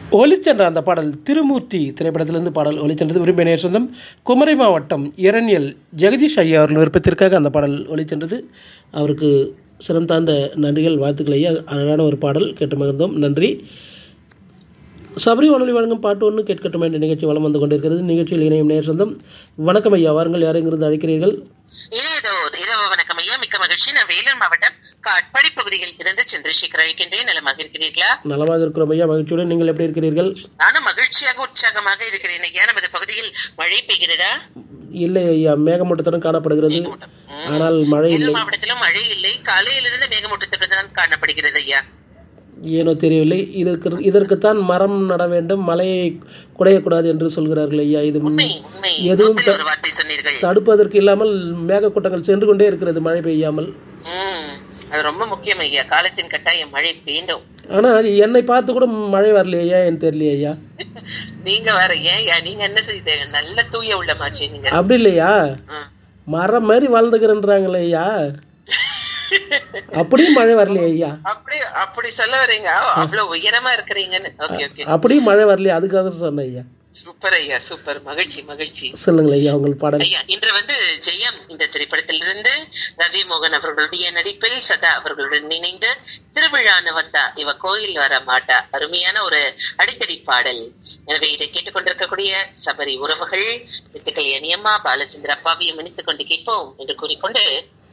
ஒலிச்சென்ற அந்த பாடல் திருமூர்த்தி திரைப்படத்திலிருந்து பாடல் ஒலிச்சென்றது விரும்பிய நேர் சொந்தம் குமரி மாவட்டம் இரணியல் ஜெகதீஷ் ஐயா அவர்கள் விருப்பத்திற்காக அந்த பாடல் ஒலிச்சென்றது அவருக்கு சிரம் தாழ்ந்த நன்றிகள் வாழ்த்துக்கள் ஐயா அழகான ஒரு பாடல் கேட்டு மகிழ்ந்தோம் நன்றி சபரி வானொலி வழங்கும் பாட்டு ஒன்று கேட்கட்டும் என்ற நிகழ்ச்சி வலம் வந்து கொண்டிருக்கிறது நிகழ்ச்சியில் இணையும் நேர் சொந்தம் வணக்கம் ஐயா வாருங்கள் யாரெங்கிருந்து அழைக்கிறீர்கள் இளையதோ இரவு வணக்கம் ஐயா மிக்க மகிழ்ச்சி நான் வேலூர் மாவட்டம் காட்பாடி பகுதியில் இருந்து சந்திரசேகர் அழைக்கின்றேன் நலமாக இருக்கிறீர்களா நலமாக இருக்கிறோம் ஐயா மகிழ்ச்சியுடன் நீங்கள் எப்படி இருக்கிறீர்கள் நானும் மகிழ்ச்சியாக உற்சாகமாக இருக்கிறேன் ஐயா நமது பகுதியில் மழை பெய்கிறதா இல்லை ஐயா மேகமூட்டத்துடன் காணப்படுகிறது ஆனால் மழை இல்லை வேலூர் மாவட்டத்திலும் மழை இல்லை காலையிலிருந்து மேகமூட்டத்துடன் தான் காணப்படுகிறது ஐயா ஏனோ தெரியவில்லை இதற்கு இதற்குத்தான் மரம் நட வேண்டும் மலையை குடையக்கூடாது என்று சொல்கிறார்கள் ஐயா இது உண்மை உண்மை எதுவும் நூற்றில் ஒரு வார்த்தை சொன்னீர்கள் தடுப்பதற்கு இல்லாமல் மேகக்கூட்டங்கள் சென்று கொண்டே இருக்கிறது மழை பெய்யாமல் உம் அது ரொம்ப முக்கியம் ஐயா காலத்தின் கட்டாயம் மழை வேண்டும் ஆனால் என்னை பார்த்து கூட மழை வரலையே ஐயா என்று தெரியலையே ஐயா நீங்க வேற ஏன் ஐயா நீங்க என்ன செய்த நல்ல தூய உள்ளமாச்சு நீங்க அப்படி இல்லையா ம். மரம் மாதிரி வளர்ந்துக்கிறேன்றாங்களே ஐயா அப்படியும் மழை வரலையே ஐயா அப்படி அப்படி சொல்ல வரீங்க அவ்வளவு உயரமா இருக்கிறீங்கன்னு ஓகே ஓகே அப்படியும் மழை வரலையே அதுக்காக சொன்னேன் ஐயா சூப்பர் ஐயா சூப்பர் மகிழ்ச்சி மகிழ்ச்சி சொல்லுங்கள் ஐயா உங்கள் பாடல் ஐயா இன்று வந்து ஜெயம் இந்த திரைப்படத்திலிருந்து ரவி மோகன் அவர்களுடைய நடிப்பில் சதா அவர்களுடன் இணைந்து திருவிழான்னு வந்தா இவ கோயில் வர மாட்டா அருமையான ஒரு அடிக்கடி பாடல் எனவே இதை கேட்டுக்கொண்டிருக்கக்கூடிய சபரி உறவுகள் வித்துக்கள் அனியம்மா பாலச்சந்திர அப்பாவையும் இணைத்துக் கொண்டு கேட்போம் என்று கூறிக்கொண்டு